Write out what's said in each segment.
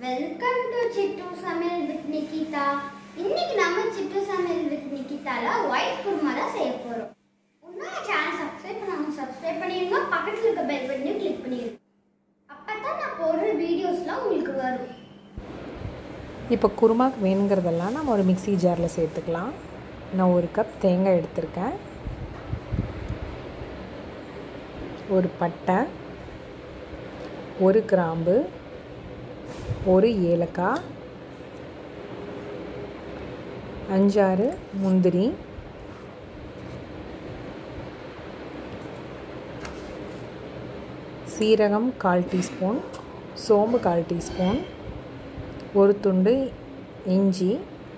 welcome to சிட்டு சமையல் with Nikita இன்னைக்கு நம்ம சிட்டு சமையல் வித் நிகிதால ஒயிட் குருமா தான் செய்ய போறோம் இன்னொரு சேனல் சப்ஸ்கிரைப் பண்ணாம சப்ஸ்கிரைப் பண்ணிருங்க பக்கத்துல இருக்க பெல் பட்டனையும் கிளிக் பண்ணிருங்க அப்பதான் நான் போடுற வீடியோஸ்லாம் உங்களுக்கு வரும் இப்போ குருமாக்கு வேணுங்கிறதெல்லாம் நம்ம ஒரு மிக்ஸி ஜாரில் சேர்த்துக்கலாம் நான் ஒரு கப் தேங்காய் எடுத்திருக்கேன் ஒரு பட்டை ஒரு கிராம்பு ஒரு ஏலக்காய் அஞ்சாறு முந்திரி சீரகம் கால் டீஸ்பூன் சோம்பு கால் டீஸ்பூன் ஒரு துண்டு இஞ்சி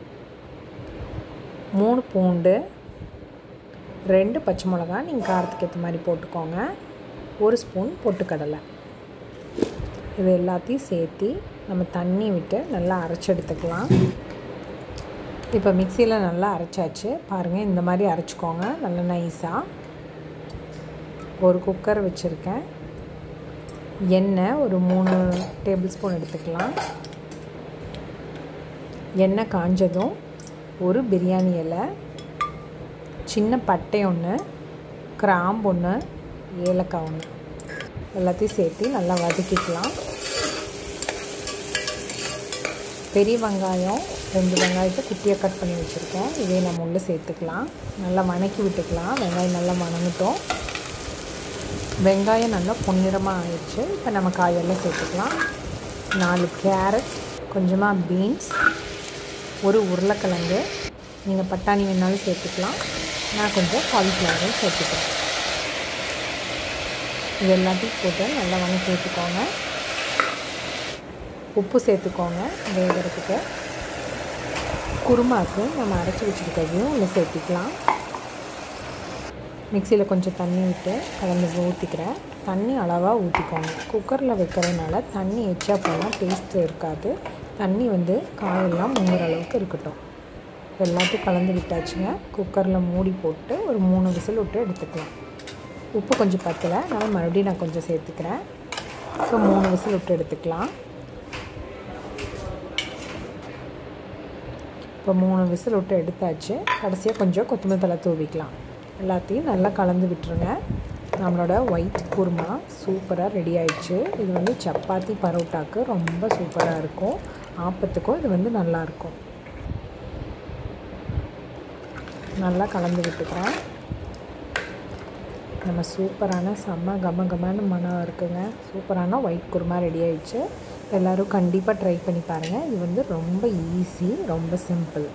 மூணு பூண்டு ரெண்டு பச்சை மிளகா நீங்கள் காரத்துக்கு ஏற்ற மாதிரி போட்டுக்கோங்க ஒரு ஸ்பூன் பொட்டுக்கடலை இது எல்லாத்தையும் சேர்த்து நம்ம தண்ணி விட்டு நல்லா அரைச்சி எடுத்துக்கலாம் இப்போ மிக்சியில் நல்லா அரைச்சாச்சு பாருங்கள் இந்த மாதிரி அரைச்சிக்கோங்க நல்லா நைஸாக ஒரு குக்கர் வச்சுருக்கேன் எண்ணெய் ஒரு மூணு டேபிள் ஸ்பூன் எடுத்துக்கலாம் எண்ணெய் காஞ்சதும் ஒரு பிரியாணி இலை சின்ன பட்டை ஒன்று கிராம்பு ஒன்று ஏலக்காய் ஒன்று எல்லாத்தையும் சேர்த்து நல்லா வதக்கிக்கலாம் பெரிய வெங்காயம் ரெண்டு வெங்காயத்தை குட்டியாக கட் பண்ணி வச்சுருக்கேன் இதே நம்ம உள்ளே சேர்த்துக்கலாம் நல்லா வணக்கி விட்டுக்கலாம் வெங்காயம் நல்லா வணங்கட்டும் வெங்காயம் நல்லா பொன்னிறமாக ஆயிடுச்சு இப்போ நம்ம காயெல்லாம் சேர்த்துக்கலாம் நாலு கேரட் கொஞ்சமாக பீன்ஸ் ஒரு உருளைக்கிழங்கு நீங்கள் பட்டாணி வேணாலும் சேர்த்துக்கலாம் நான் கொஞ்சம் காலிஃப்ளவரும் சேர்த்துக்கிறேன் இது எல்லாத்தையும் போட்டு நல்லா வணக்கி சேர்த்துக்கோங்க உப்பு சேர்த்துக்கோங்க வேகிறதுக்கு குருமாக்கு நம்ம அரைச்சி வச்சுருக்கிறதையும் இதில் சேர்த்திக்கலாம் மிக்சியில் கொஞ்சம் தண்ணி விட்டு கலந்து ஊற்றிக்கிறேன் தண்ணி அளவாக ஊற்றிக்கோங்க குக்கரில் வைக்கிறதுனால தண்ணி எச்சா போனால் டேஸ்ட்டு இருக்காது தண்ணி வந்து காயெல்லாம் முங்குற அளவுக்கு இருக்கட்டும் எல்லாத்தையும் கலந்து விட்டாச்சுங்க குக்கரில் மூடி போட்டு ஒரு மூணு விசில் விட்டு எடுத்துக்கலாம் உப்பு கொஞ்சம் பத்தலை அதனால் மறுபடியும் நான் கொஞ்சம் சேர்த்துக்கிறேன் ஸோ மூணு விசில் விட்டு எடுத்துக்கலாம் இப்போ மூணு விசில் விட்டு எடுத்தாச்சு கடைசியாக கொஞ்சம் கொத்தமல்லி தலை தூவிக்கலாம் எல்லாத்தையும் நல்லா கலந்து விட்டுருங்க நம்மளோட ஒயிட் குருமா சூப்பராக ரெடி ஆயிடுச்சு இது வந்து சப்பாத்தி பரோட்டாக்கு ரொம்ப சூப்பராக இருக்கும் ஆப்பத்துக்கும் இது வந்து நல்லாயிருக்கும் நல்லா கலந்து விட்டுக்கிறேன் நம்ம சூப்பரான செம்ம கம கமன்னு மனம் இருக்குங்க சூப்பரான ஒயிட் குருமா ரெடி ஆயிடுச்சு எல்லோரும் கண்டிப்பாக ட்ரை பண்ணி பாருங்கள் இது வந்து ரொம்ப ஈஸி ரொம்ப சிம்பிள்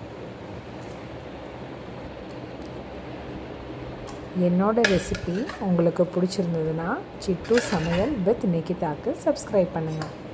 என்னோட ரெசிபி உங்களுக்கு பிடிச்சிருந்ததுன்னா சிட்டு சமையல் வித் நிகிதாக்கு சப்ஸ்கிரைப் பண்ணுங்கள்